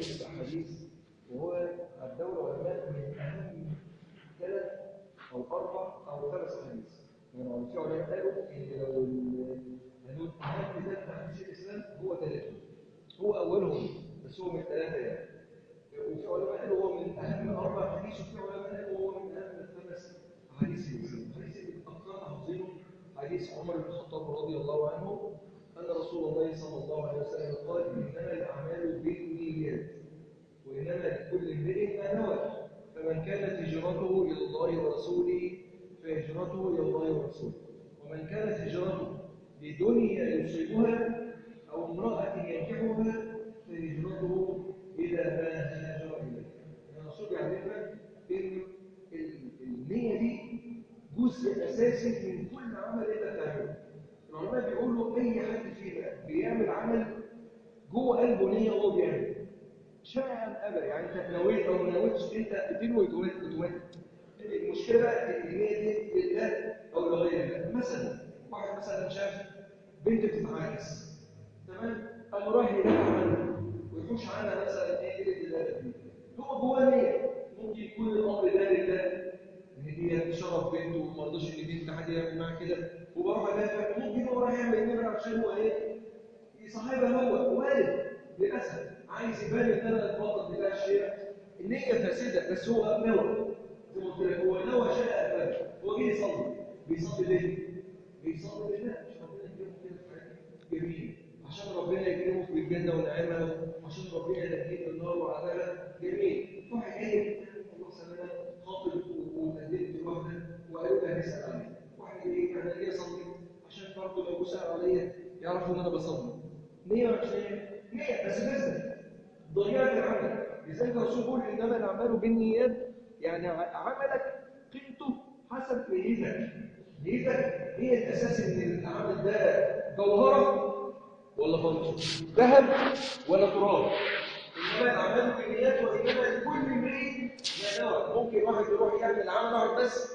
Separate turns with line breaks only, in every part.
في احاديث وهو الدوله علماء من اهم ثلاث او اربع او خمس احاديث يعني في علماء قالوا ان لو هنقول اهم ثلاث احاديث الاسلام هو ثلاثه هو اولهم بس هو من ثلاثه يعني وفي علماء قالوا هو من اهم اربع احاديث وفي علماء قالوا هو من اهم خمس احاديث الاسلام حديث الاكثر حافظينه حديث عمر بن الخطاب رضي الله عنه ان رسول الله صلى الله عليه وسلم قال انما الاعمال بالنيات وانما لكل امرئ ما نوى فمن كانت هجرته الى الله ورسوله فهجرته الى الله ورسوله ومن كانت هجرته لدنيا يصيبها او امراه ينكحها فهجرته الى ما هاجر اليه الرسول يعلمنا ان النيه دي جزء اساسي من كل عمل انت بتعمله العلماء بيقولوا اي حد فينا بيعمل عمل جوه قلبه نيه وهو بيعمل شاء ام ابى يعني انت نويت او ما نويتش انت بتنوي اوتوماتيك المشكله بقى النيه دي لله او لغير الله مثلا واحد مثلا شاف بنت بتتعاكس تمام قام راح يدافع عنها ويخش عنها مثلا ايه قله الادب دي هو جواه نيه ممكن يكون الامر ده لله ان دي شرف بنته وما رضاش ان بنت حد يعمل معاها كده وبروح ادافع ممكن هو راح يعمل كده عشان هو ايه يصاحبها هو وارد للاسف عايز يبان ان انا البطل بتاع الشيء النيه فاسده بس هو نوى زي ما قلت لك هو نوى شيء ابدا هو جه يصلي بيصلي ليه؟ بيصلي لله عشان ربنا يكرمه كده في حاجه جميله عشان ربنا يكرمه في الجنه ونعمها وعشان ربنا ينجيه من النار وعذابها جميل واحد جاي الله سلامه خاطب وقدمت لوحده وقالوا لها نسال عليه واحد ايه انا جاي اصلي عشان برضه لو سال عليا يعرفوا ان انا بصلي نيه مش نيه نيه بس بزنس ضيعت العمل لذلك الرسول يقول انما الاعمال بالنيات يعني عملك قيمته حسب نيتك نيتك هي الاساس ان العمل ده جوهره ولا فضه ذهب ولا تراب انما الاعمال بالنيات وانما لكل امرئ ما نوى ممكن واحد يروح يعمل عمل واحد بس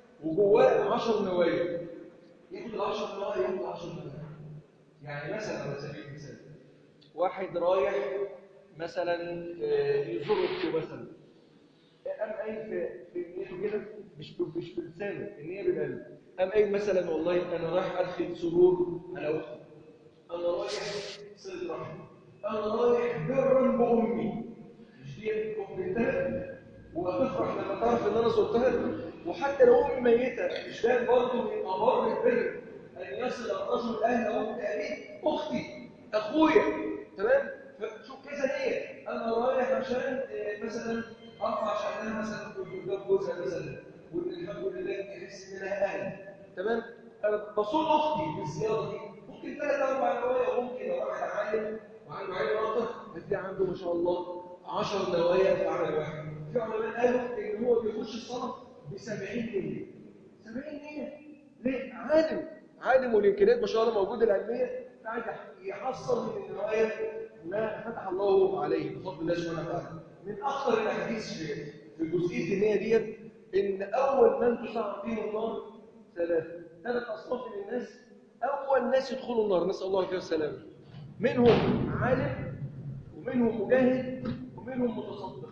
وجواه 10 نوايا ياخد ال 10 نوايا ياخد 10 نوايا يعني مثلا على سبيل المثال واحد رايح مثلا يزور اخته مثلا قام قايل في في نيته كده مش مش بلسانه النيه بالقلب قام قايل مثلا والله انا رايح ادخل سرور على اختي انا رايح صله رحم انا رايح برا بامي مش دي بنتها وهتفرح لما تعرف ان انا زرتها وحتى لو امي ميته مش ده برضه من امر البر ان يصل الرجل اهل ام ابيه اختي اخويا تمام شوف كذا نيه انا رايح عشان مثلا ارفع شأنها مثلا قدام جوزها مثلا وان الحمد لله يحس انها اهل تمام انا بصون اختي بالزياره دي ممكن ثلاث اربع نوايا وممكن لو واحد عالم وعنده علم اكتر هتلاقي عنده ما شاء الله 10 نوايا في عمل واحد في علماء قالوا ان هو بيخش الصلاه ب 70 نيه 70 نيه ليه؟ عالم عالم والامكانيات ما شاء الله موجوده العلميه قاعد يحصل من النوايا ما فتح الله عليه بفضل الله سبحانه وتعالى من اخطر الاحاديث في في جزئيه النيه ديت ان اول من تصعد فيهم النار ثلاثه ثلاث اصناف من الناس اول ناس يدخلوا النار نسال الله العافيه والسلامه منهم عالم ومنهم مجاهد ومنهم متصدق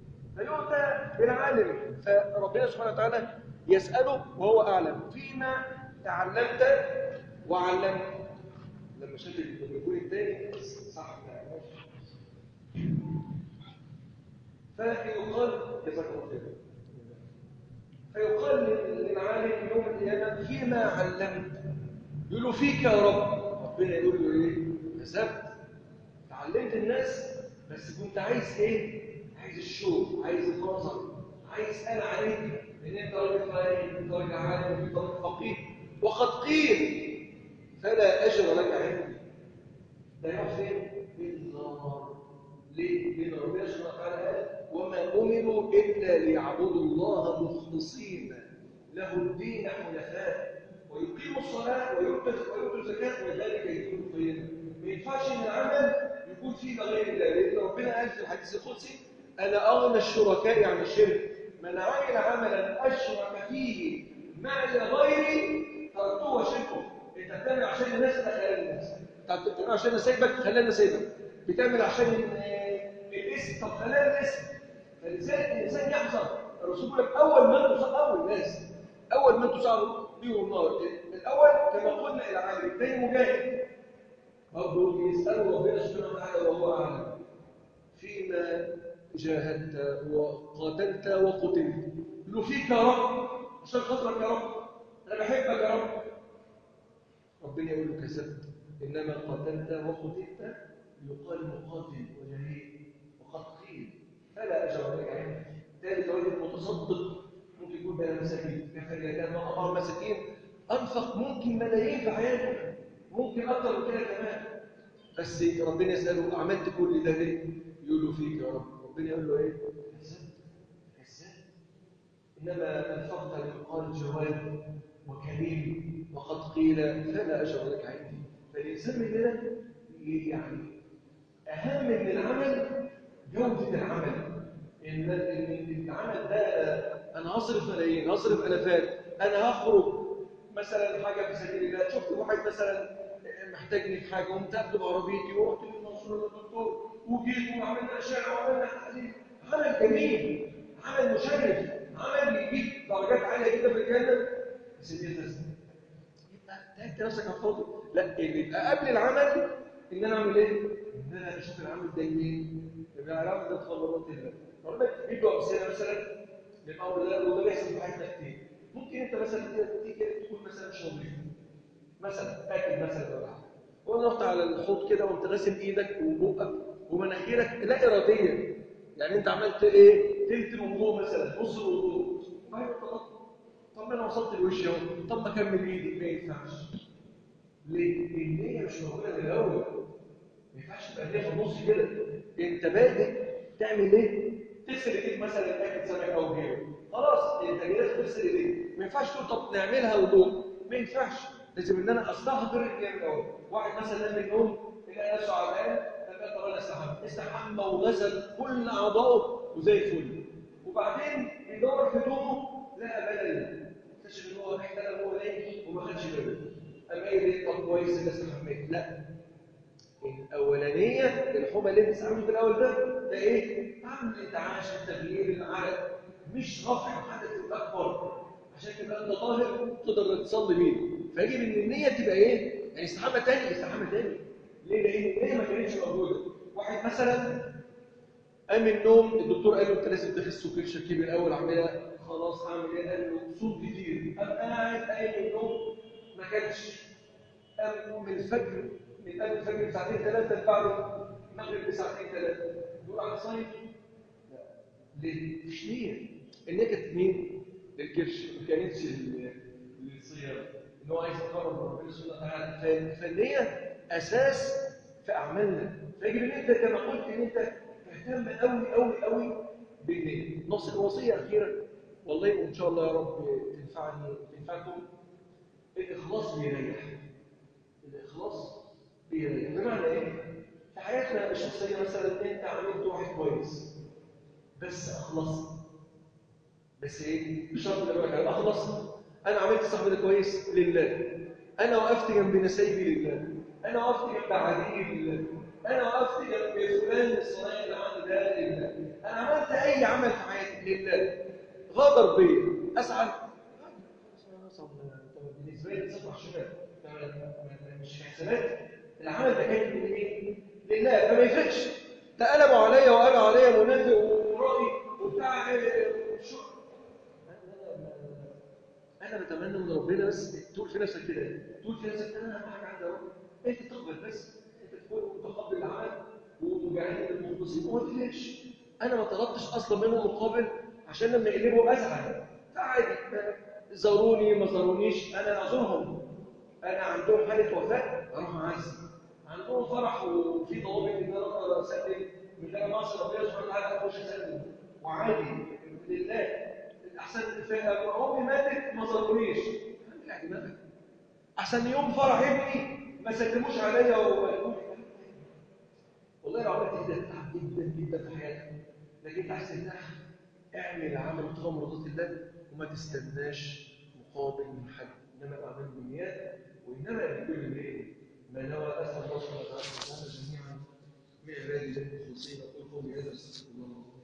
فيؤتى بالعالم فربنا سبحانه وتعالى يساله وهو اعلم فيما تعلمت وعلمت لما شاف الجمهور الثاني صح فيقال جزاك الله خير فيقال للعالم يوم القيامه فيما علمت يقول له فيك يا رب ربنا يقول له ايه كسبت تعلمت الناس بس كنت عايز ايه عايز الشوق عايز النظر عايز انا عليك ان انت راجل فقير انت راجل عالم انت راجل فقير وقد قيل فلا اجر لك عندي ده يروح فين في النار ليه لان ربنا سبحانه وتعالى قال وما امروا الا ليعبدوا الله مخلصين له الدين حنفاء ويقيموا الصلاه ويؤتوا الزكاه وذلك يدين القيامه ما ينفعش ان العمل يكون فيه غير الله لان ربنا قال في الحديث القدسي انا اغنى الشركاء عن الشرك من عمل عملا اشرك فيه معي غيري تركته وشركه انت بتعمل عشان الناس ولا خلال الناس انت بتعمل عشان اسيبك خلاني اسيبك بتعمل عشان الاسم طب خلينا الاسم فلذلك الانسان يحذر الرسول يقول لك اول من تصاب اول ناس اول من تصاب بهم النار الاول كما قلنا العالم الثاني مجاهد برضه يسالوا ربنا سبحانه وتعالى وهو اعلم فيما جاهدت وقاتلت وقتلت يقول له فيك يا رب عشان خاطرك يا رب انا بحبك يا رب ربنا يقول له كذبت انما قاتلت وقتلت يقال مقاتل وجهيد وقد قيل فلا اجر لك عنه ثالث رجل متصدق ممكن يكون بين مساكين كفر كان اطعم مساكين انفق ممكن ملايين في حياته ممكن اكثر من كده كمان بس ربنا يساله عملت كل ده ليه؟ يقول له فيك يا رب ربنا يقول له ايه؟ كذبت كذبت انما انفقت ليقال جواد وكريم وقد قيل فلا اجر لك عندي فالانسان مننا يعني اهم من العمل جوده العمل ان ان العمل ده انا هصرف ملايين هصرف الافات انا هخرج مثلا حاجه في سبيل الله شفت واحد مثلا محتاجني في حاجه قمت اخده بعربيتي ورحت للمنصوره للدكتور وجيت وعملنا اشعه وعملنا تحاليل عمل جميل عمل مشرف عمل يجيب درجات عاليه جدا في الجنه في سبيل الله يبقى تعبت نفسك على الفاضي لا اللي يبقى قبل العمل ان انا اعمل ايه؟ ان انا اشوف العمل ده منين؟ يبقى العمل ده تخبرات الله ربنا بيدوا امثله مثلا للامر ده وده بيحصل في حياتنا كتير ممكن انت مثلا تيجي تكون مثلا مش نظيف مثلا اكل مثلا ولا حاجه وانا رحت على الحوض كده وانت غاسل ايدك وبقك ومناخيرك لا اراديا يعني انت عملت ايه؟ تلت الوضوء مثلا نص الوضوء ما هي طب انا وصلت لوشي اهو طب ما اكمل ايدي ما ينفعش ليه؟ النية مش موجودة من الأول ما ينفعش تبقى النية في النص كده أنت بادئ تعمل إيه؟ تغسل إيديك مثلا تاكل سمك أو غيره خلاص أنت جاي تغسل إيديك ما ينفعش تقول طب نعملها وضوء ما ينفعش لازم إن أنا أستحضر النية من الأول واحد مثلا قام من النوم يلاقي نفسه عرقان فقال طب أنا استحمى استحمى وغسل كل أعضائه وزي الفل وبعدين يدور في هدومه لقى بدل اكتشف إن هو احتلم وهو نايم وما خدش باله أما إيه ليه طب كويس اللي استحميت لا الأولانية الحمى اللي انت استعملته في الأول ده ده إيه؟ عمل انتعاش التغيير العرق مش رفع الحدث الأكبر عشان تبقى أنت طاهر تقدر تصلي بيه فيجب إن النية تبقى إيه؟ يعني استحمى تاني استحمى تاني ليه؟ لأن النية ما كانتش موجودة واحد مثلا قام من النوم الدكتور قال له أنت لازم تخس سكر شكيب الأول أعملها خلاص هعمل إيه؟ قال له صوم كتير قام قاعد قايم من النوم ما كانش قام من الفجر من قبل الفجر بساعتين ثلاثة بعد المغرب بساعتين ثلاثة دول على صيف لا ليه؟ مش نية النية كانت مين؟ للكرش ما كانتش للصيام ان هو عايز يقرب من ربنا سبحانه وتعالى فالنية أساس في أعمالنا فيجب إن أنت كما قلت إن أنت تهتم قوي قوي قوي بالنية نص الوصية أخيرا والله وإن شاء الله يا رب تنفعني وتنفعكم الإخلاص بيريح الإخلاص بيريح بمعنى إيه؟ في حياتنا الشخصية مثلا أنت عملت واحد كويس بس أخلصت بس إيه؟ بشرط اللي بقولك عليه أخلص أنا عملت صاحبي ده كويس لله أنا وقفت جنب نسيبي لله أنا وقفت جنب عديي لله أنا وقفت جنب فلان الصنايعي اللي عندي ده لله أنا عملت أي عمل في حياتي لله غدر بيا أسعد بالنسبه لي تصبح شمال مش في حسابات العمل ده كان من ايه؟ لله فما يفرقش ده قلبوا عليا وقالوا عليا منافق ورائي وبتاع شو انا بتمنى من ربنا بس تقول في نفسك كده تقول في نفسك انا اهم حاجه عندي رب انت تقبل بس انت تكون متقبل العمل ومجاهد المخلصين وما تقلقش انا ما طلبتش اصلا منهم مقابل عشان لما يقلبوا ازعل فعادي زاروني ما زارونيش انا ازورهم انا عندهم حاله وفاه اروح اعزي عندهم فرح وفي ضوابط ان انا اقدر اسلم من غير ما اعصي ربنا سبحانه وتعالى اخش اسلم وعادي لله احسن امي ماتت ما زارونيش لا دماغك احسن يوم فرح ابني ما سلموش عليا وما والله لو عملت كده تتعب جدا جدا في حياتك لكن احسن اعمل عمل ابتغاء مرضات الله وما تستناش مقابل من حد انما الاعمال بالنيات وانما لكل امرئ ما نوى اسال الله سبحانه وتعالى جميعا من عباده جزاك الله خير. نقول قولي هذا استغفر الله